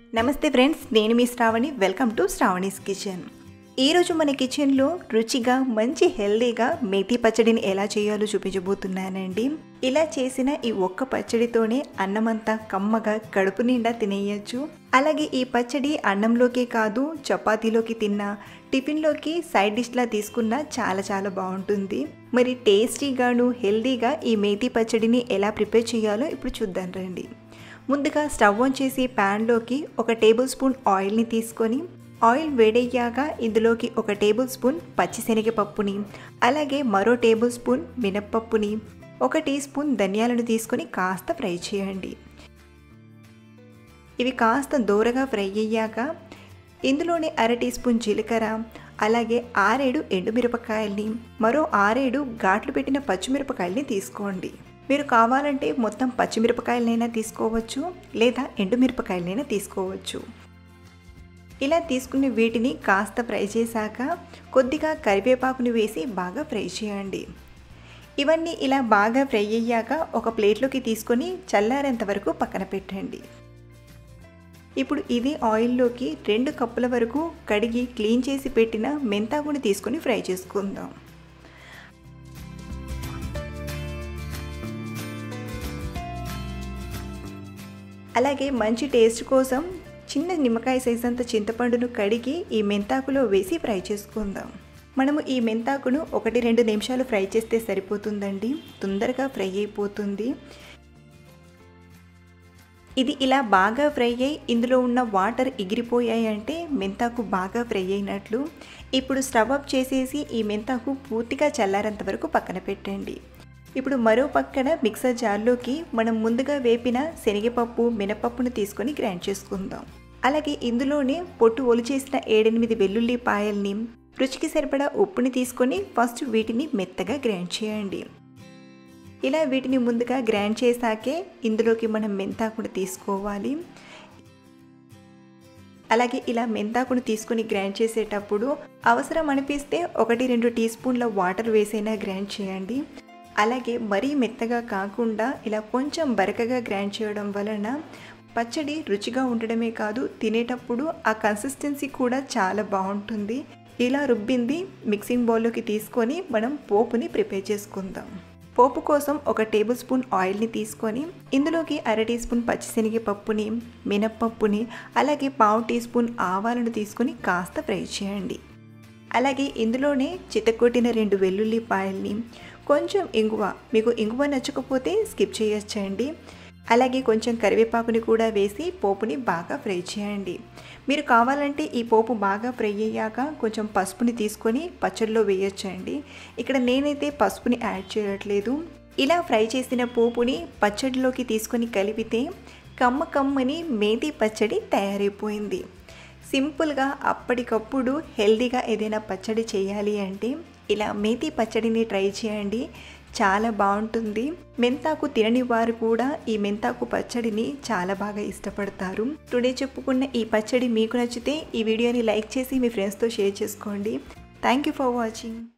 నమస్తే ఫ్రెండ్స్ నేను మీ Sravani welcome to Sravani's kitchen ఈరోజు మన కిచెన్లో రుచిగా మంచి హెల్దీగా మేతి పచ్చడిని ఎలా చేయాలో చూపించబోతున్నానండి ఇలా చేసిన ఈ ఒక్క పచ్చడితోనే అన్నమంతా కమ్మగా కడుపు నిండా తినేయచ్చు అలాగే ఈ పచ్చడి అన్నంలోకే కాదు చపాతీలోకి తిన్నా టిఫిన్లోకి సైడ్ డిష్లా తీసుకున్నా చాలా చాలా బాగుంటుంది మరి టేస్టీగాను హెల్దీగా ఈ మేతి పచ్చడిని ఎలా ప్రిపేర్ చేయాలో ఇప్పుడు చూద్దాం రండి ముందుగా స్టవ్ ఆన్ చేసి ప్యాన్లోకి ఒక టేబుల్ స్పూన్ ఆయిల్ని తీసుకొని ఆయిల్ వేడయ్యాక ఇందులోకి ఒక టేబుల్ స్పూన్ పచ్చిశనగపప్పుని అలాగే మరో టేబుల్ స్పూన్ మినప్పప్పుని ఒక టీ స్పూన్ ధనియాలను తీసుకొని కాస్త ఫ్రై చేయండి ఇవి కాస్త దూరగా ఫ్రై అయ్యాక ఇందులోనే అర టీ స్పూన్ జీలకర్ర అలాగే ఆరేడు ఎండుమిరపకాయల్ని మరో ఆరేడు ఘాట్లు పెట్టిన పచ్చిమిరపకాయల్ని తీసుకోండి మీరు కావాలంటే మొత్తం పచ్చిమిరపకాయలనైనా తీసుకోవచ్చు లేదా ఎండుమిరపకాయలనైనా తీసుకోవచ్చు ఇలా తీసుకుని వీటిని కాస్త ఫ్రై చేశాక కొద్దిగా కరివేపాకుని వేసి బాగా ఫ్రై చేయండి ఇవన్నీ ఇలా బాగా ఫ్రై అయ్యాక ఒక ప్లేట్లోకి తీసుకొని చల్లారేంత వరకు పక్కన పెట్టండి ఇప్పుడు ఇదే ఆయిల్లోకి రెండు కప్పుల వరకు కడిగి క్లీన్ చేసి పెట్టిన మెంతాకుని తీసుకొని ఫ్రై చేసుకుందాం అలాగే మంచి టేస్ట్ కోసం చిన్న నిమ్మకాయ సైజ్ అంత చింతపండును కడిగి ఈ మెంతాకులో వేసి ఫ్రై చేసుకుందాం మనము ఈ మెంతాకును ఒకటి రెండు నిమిషాలు ఫ్రై చేస్తే సరిపోతుందండి తొందరగా ఫ్రై అయిపోతుంది ఇది ఇలా బాగా ఫ్రై అయ్యి ఇందులో ఉన్న వాటర్ ఎగిరిపోయాయి అంటే మెంతాకు బాగా ఫ్రై అయినట్లు ఇప్పుడు స్టవ్ అప్ చేసేసి ఈ మెంతాకు పూర్తిగా చల్లారేంత వరకు పక్కన పెట్టండి ఇప్పుడు మరో పక్కన మిక్సర్ జార్లోకి మనం ముందుగా వేపిన శనగపప్పు మినపప్పును తీసుకొని గ్రైండ్ చేసుకుందాం అలాగే ఇందులోనే పొట్టు ఒలిచేసిన ఏడెనిమిది వెల్లుల్లిపాయల్ని రుచికి సరిపడా ఉప్పుని తీసుకొని ఫస్ట్ వీటిని మెత్తగా గ్రైండ్ చేయండి ఇలా వీటిని ముందుగా గ్రైండ్ చేశాకే ఇందులోకి మనం మెంతాకును తీసుకోవాలి అలాగే ఇలా మెంతాకును తీసుకుని గ్రైండ్ చేసేటప్పుడు అవసరం అనిపిస్తే ఒకటి రెండు టీ స్పూన్ల వాటర్ వేసైనా గ్రైండ్ చేయండి అలాగే మరీ మెత్తగా కాకుండా ఇలా కొంచెం బరకగా గ్రైండ్ చేయడం వలన పచ్చడి రుచిగా ఉండడమే కాదు తినేటప్పుడు ఆ కన్సిస్టెన్సీ కూడా చాలా బాగుంటుంది ఇలా రుబ్బింది మిక్సింగ్ బౌల్లోకి తీసుకొని మనం పోపుని ప్రిపేర్ చేసుకుందాం పోపు కోసం ఒక టేబుల్ స్పూన్ ఆయిల్ని తీసుకొని ఇందులోకి అర టీ స్పూన్ పచ్చిశనగపప్పుని మినప్పప్పుని అలాగే పావు టీ స్పూన్ ఆవాలను తీసుకొని కాస్త ఫ్రై చేయండి అలాగే ఇందులోనే చితకొట్టిన రెండు వెల్లుల్లిపాయల్ని కొంచెం ఇంగువ మీకు ఇంగువ నచ్చకపోతే స్కిప్ చేయొచ్చండి అలాగే కొంచెం కరివేపాకుని కూడా వేసి పోపుని బాగా ఫ్రై చేయండి మీరు కావాలంటే ఈ పోపు బాగా ఫ్రై అయ్యాక కొంచెం పసుపుని తీసుకొని పచ్చడిలో వేయొచ్చండి ఇక్కడ నేనైతే పసుపుని యాడ్ చేయట్లేదు ఇలా ఫ్రై చేసిన పోపుని పచ్చడిలోకి తీసుకొని కలిపితే కమ్మ కమ్మని మేతి పచ్చడి తయారైపోయింది సింపుల్గా అప్పటికప్పుడు హెల్దీగా ఏదైనా పచ్చడి చేయాలి అంటే ఇలా మేతి పచ్చడిని ట్రై చేయండి చాలా బాగుంటుంది మెంతాకు తినని వారు కూడా ఈ మెంతాకు పచ్చడిని చాలా బాగా ఇష్టపడతారు టుడే చెప్పుకున్న ఈ పచ్చడి మీకు నచ్చితే ఈ వీడియోని లైక్ చేసి మీ ఫ్రెండ్స్తో షేర్ చేసుకోండి థ్యాంక్ యూ ఫర్ వాచింగ్